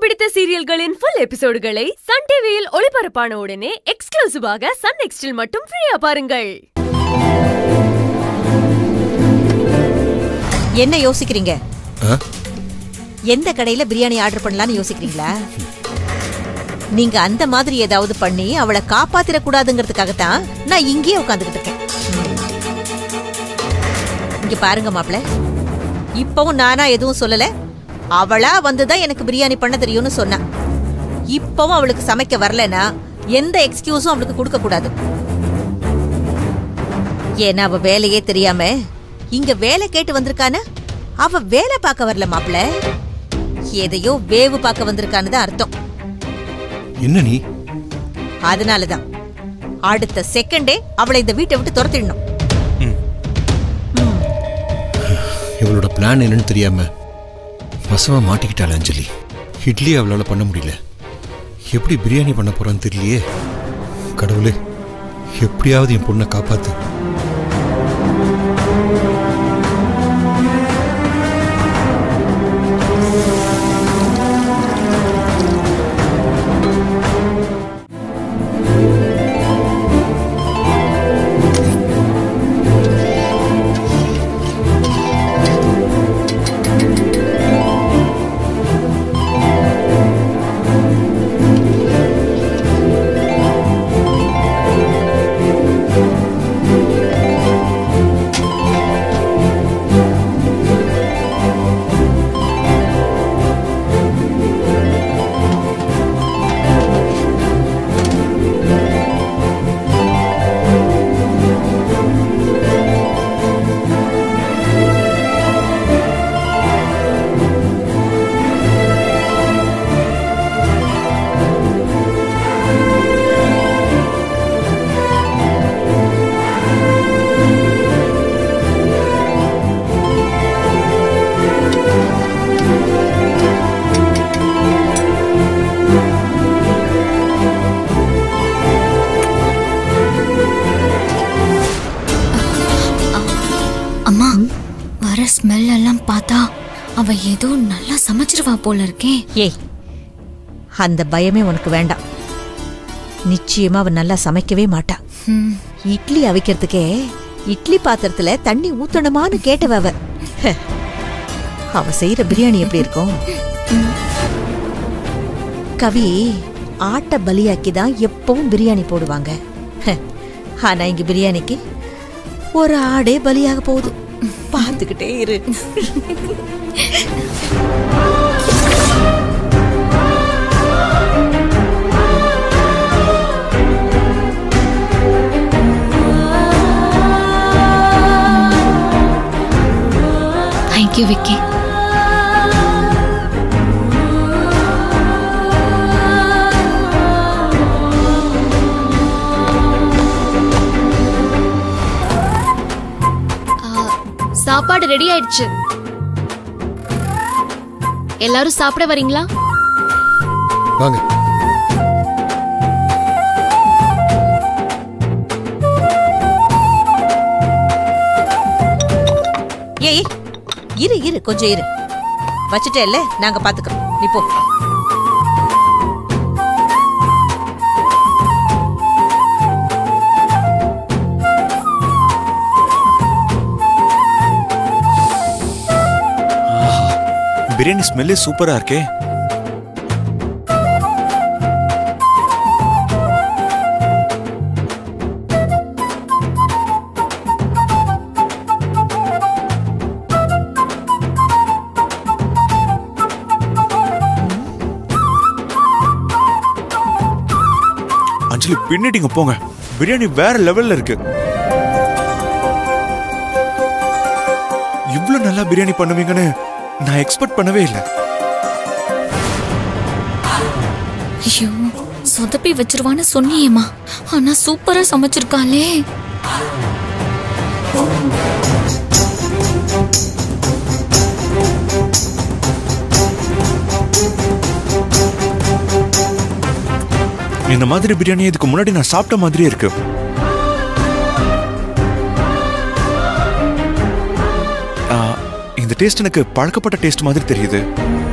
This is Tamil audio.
பிடித்த சீரியல்களின் ஃபுல் எபிசோடுகளை சன் டிவியில் ஒளிபரப்பான உடனே எக்ஸ்க்ளூசிவாக சன் நெக்ஸ்டில் மட்டும் ஃப்ரீயா பாருங்கள் என்ன யோசிக்கிறீங்க ஆ? எந்த கடையில பிரியாணி ஆர்டர் பண்ணலாம்னு யோசிக்கிறீங்களா நீங்க அந்த மாதிரி ஏதாவது பண்ணி அவளை காப்பாத்திர கூடாதுங்கிறதுக்காகத்தான் நான் இங்கேயே உட்காந்துக்கிட்டு இருக்கேன் இங்க பாருங்க மாப்ள இப்பவும் நானா எதுவும் சொல்லல அவளா வந்துதான் எனக்கு பிரியாணி பண்ண தெரியும்னு சொன்னா இப்பவும் அவளுக்கு சமைக்க வரலனா எந்த எக்ஸ்கியூஸும் அவளுக்கு கொடுக்க கூடாது ஏன்னா அவ வேலையே தெரியாம இங்க வேலை கேட்டு வந்திருக்கானா அவ வேலை பார்க்க வரல மாப்ள எதையோ வேவு பார்க்க வந்திருக்கான்னு தான் அர்த்தம் என்ன நீ அதனாலதான் அடுத்த செகண்டே அவளை இந்த வீட்டை விட்டு துரத்திடணும் இவளோட பிளான் என்னன்னு தெரியாம வசமா மாட்டிக்கிட்டாள் அஞ்சலி இட்லி அவளால பண்ண முடியல எப்படி பிரியாணி பண்ண போறான்னு தெரியலையே கடவுளே எப்படியாவது என் பொண்ணை காப்பாத்து அம்மா வர ஸ்மெல் எல்லாம் பார்த்தா அவ ஏதோ நல்லா சமைச்சிருவா போல இருக்கே ஏய் அந்த பயமே உனக்கு வேண்டாம் நிச்சயமா அவ நல்லா சமைக்கவே மாட்டா ம், இட்லி அவிக்கிறதுக்கே இட்லி பாத்திரத்துல தண்ணி ஊத்தணுமான்னு கேட்டவ அவ ஹ, அவ செய்யற பிரியாணி எப்படி இருக்கும் கவி ஆட்ட பலியாக்கி தான் எப்பவும் பிரியாணி போடுவாங்க ஹ, ஆனா இங்க பிரியாணிக்கு ஒரு ஆடே பலியாக போகுது பார்த்துக்கிட்டே இரு தேங்க்யூ விக்கி ஆ, சாப்பாடு ரெடி ஆயிடுச்சு எல்லாரும் சாப்பிட வரீங்களா வாங்க ஏய் இரு இரு கொஞ்சம் இரு வச்சுட்டேல்ல நாங்க பாத்துக்கிறோம் நீ போ பிரியாணி ஸ்மெல்லே சூப்பரா இருக்கே அஞ்சலி பின்னிட்டீங்க போங்க பிரியாணி வேற லெவல்ல இருக்கு இவ்ளோ நல்லா பிரியாணி பண்ணுவீங்கன்னு நான் எக்ஸ்பெக்ட் பண்ணவே இல்லை ஐயோ சொதப்பி வச்சிருவான்னு சொன்னியேம்மா ஆனா சூப்பரா சமைச்சிருக்காளே இந்த மாதிரி பிரியாணி இதுக்கு முன்னாடி நான் சாப்பிட்ட மாதிரியே இருக்கு ஆ, இந்த டேஸ்ட் எனக்கு பழக்கப்பட்ட டேஸ்ட் மாதிரி தெரியுது